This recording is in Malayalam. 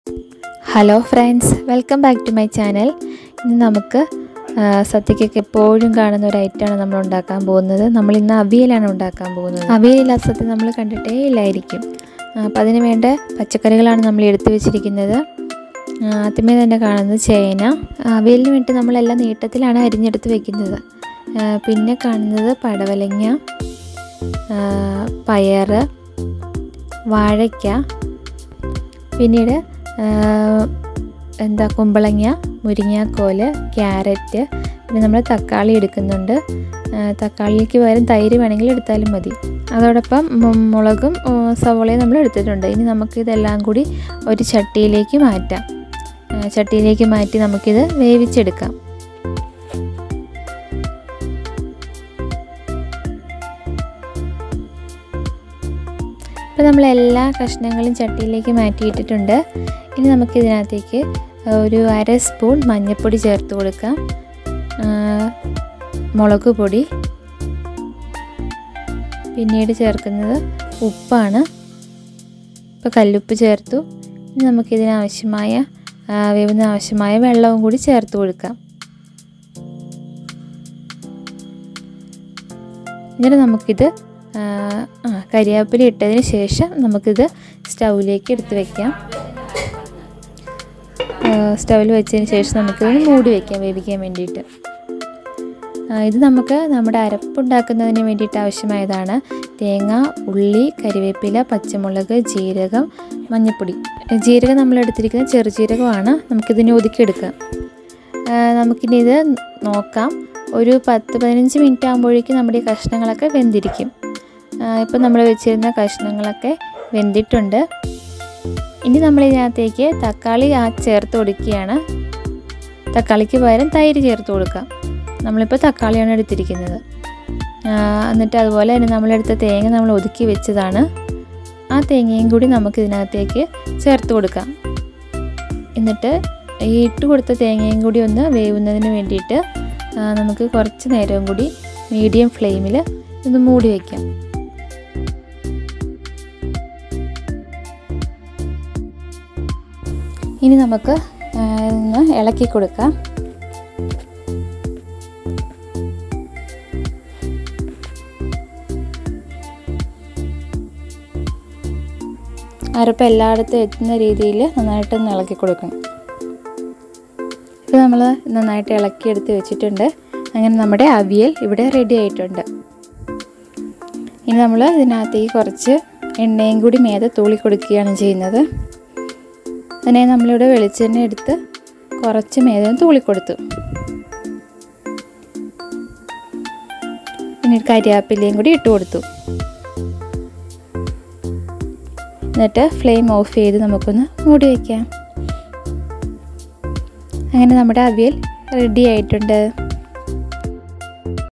hello friends welcome back to my channel ഇന്ന് നമുക്ക് ആ, സദ്യക്കൊക്കെ എപ്പോഴും കാണുന്ന ഒരു ഐറ്റമാണ് നമ്മൾ ഉണ്ടാക്കാൻ പോകുന്നത് നമ്മൾ ഇന്ന് അവിയലാണ് ഉണ്ടാക്കാൻ പോകുന്നത് അവിയലില്ലാത്ത സദ്യ നമ്മൾ കണ്ടിട്ടേ ഇല്ലായിരിക്കും ആ, അപ്പം അതിന് വേണ്ട പച്ചക്കറികളാണ് നമ്മൾ എടുത്തു വെച്ചിരിക്കുന്നത് ആ, ആദ്യമേ തന്നെ കാണുന്നത് ചേന ആ, അവിയലിന് വേണ്ടി നമ്മളെല്ലാം നീട്ടത്തിലാണ് അരിഞ്ഞെടുത്ത് വെക്കുന്നത് ആ, പിന്നെ കാണുന്നത് പടവലങ്ങ ആ, പയറ് വാഴയ്ക്ക പിന്നീട് ആ, എന്താ കുമ്പളങ്ങ മുരിങ്ങാക്കോല് ക്യാരറ്റ് പിന്നെ നമ്മൾ തക്കാളി എടുക്കുന്നുണ്ട് ആ, തക്കാളിക്ക് പകരം തൈര് വേണമെങ്കിൽ എടുത്താലും മതി അതോടൊപ്പം മു- മുളകും ആ, സവോളയും നമ്മൾ എടുത്തിട്ടുണ്ട് ഇനി നമുക്കിതെല്ലാം കൂടി ഒരു ചട്ടിയിലേക്ക് മാറ്റാം ആ, ചട്ടിയിലേക്ക് മാറ്റി നമുക്കിത് വേവിച്ചെടുക്കാം അപ്പോൾ നമ്മൾ എല്ലാ കഷ്ണങ്ങളും ചട്ടിയിലേക്ക് മാറ്റിയിട്ടിട്ടുണ്ട് ഇനി നമുക്കിതിനകത്തേക്ക് ഒരു അര സ്പൂൺ മഞ്ഞൾപ്പൊടി ചേർത്ത് കൊടുക്കാം ആ, മുളക് പൊടി പിന്നീട് ചേർക്കുന്നത് ഉപ്പാണ് ഇപ്പോൾ കല്ലുപ്പ് ചേർത്തു ഇനി നമുക്കിതിനാവശ്യമായ ആ, വേവുന്ന ആവശ്യമായ വെള്ളവും കൂടി ചേർത്ത് കൊടുക്കാം എന്നിട്ട് നമുക്കിത് ആ, ആ കരിവേപ്പില ഇട്ടതിന് ശേഷം നമുക്കിത് സ്റ്റൗവിലേക്ക് എടുത്ത് വെക്കാം സ്റ്റൗവിൽ വെച്ചതിന് ശേഷം നമുക്കിത് മൂടി വെക്കാം വേവിക്കാൻ വേണ്ടിയിട്ട് ആ, ഇത് നമുക്ക് നമ്മുടെ അരപ്പുണ്ടാക്കുന്നതിന് വേണ്ടിയിട്ട് ആവശ്യമായതാണ് തേങ്ങ ഉള്ളി കരിവേപ്പില പച്ചമുളക് ജീരകം മഞ്ഞൾപ്പൊടി ജീരകം നമ്മൾ എടുത്തിരിക്കുന്നത് ചെറുജീരകമാണ് നമുക്കിതിനെ ഒതുക്കിയെടുക്കാം ആ, നമുക്കിനി ഇത് നോക്കാം ഒരു പത്ത് പതിനഞ്ച് മിനിറ്റ് ആകുമ്പോഴേക്കും നമ്മുടെ ഈ കഷ്ണങ്ങളൊക്കെ വെന്തിരിക്കും ഇപ്പം നമ്മൾ വെച്ചിരുന്ന കഷ്ണങ്ങളൊക്കെ വെന്തിട്ടുണ്ട് ഇനി നമ്മൾ ഇതിനകത്തേക്ക് തക്കാളി ആ ചേർത്ത് കൊടുക്കുകയാണ് തക്കാളിക്ക് പകരം തൈര് ചേർത്ത് കൊടുക്കാം നമ്മളിപ്പോൾ തക്കാളിയാണ് എടുത്തിരിക്കുന്നത് ആ, എന്നിട്ട് അതുപോലെ തന്നെ നമ്മളെടുത്ത തേങ്ങ നമ്മൾ ഒതുക്കി വെച്ചതാണ് ആ തേങ്ങയും കൂടി നമുക്ക് ഇതിനകത്തേക്ക് ചേർത്ത് കൊടുക്കാം എന്നിട്ട് ഈ ഇട്ട് കൊടുത്ത തേങ്ങയും കൂടി ഒന്ന് വേവുന്നതിന് വേണ്ടിയിട്ട് ആ, നമുക്ക് കുറച്ച് നേരവും കൂടി മീഡിയം ഫ്ലെയിമിൽ ഒന്ന് മൂടി വയ്ക്കാം ഇനി നമുക്ക് ആ, ഒന്ന് ഇളക്കി കൊടുക്കാം അരപ്പ് എല്ലായിടത്തും എത്തുന്ന രീതിയിൽ നന്നായിട്ടൊന്ന് ഇളക്കി കൊടുക്കണം ഇപ്പോൾ നമ്മൾ നന്നായിട്ട് ഇളക്കിയെടുത്ത് വെച്ചിട്ടുണ്ട് അങ്ങനെ നമ്മുടെ അവിയൽ ഇവിടെ റെഡി ആയിട്ടുണ്ട് ഇനി നമ്മൾ ഇതിനകത്തേക്ക് കുറച്ച് എണ്ണയും കൂടി മേതെ തൂളി കൊടുക്കുകയാണ് ചെയ്യുന്നത് അതിനെ നമ്മളിവിടെ വെളിച്ചെണ്ണ എടുത്ത് കുറച്ച് മേതെ തൂളി കൊടുത്തു പിന്നെ കരിയാപ്പിലയും കൂടി ഇട്ട് കൊടുത്തു എന്നിട്ട് ഫ്ലെയിം ഓഫ് ചെയ്ത് നമുക്കൊന്ന് മൂടി വയ്ക്കാം അങ്ങനെ നമ്മുടെ അവിയൽ റെഡി ആയിട്ടുണ്ട്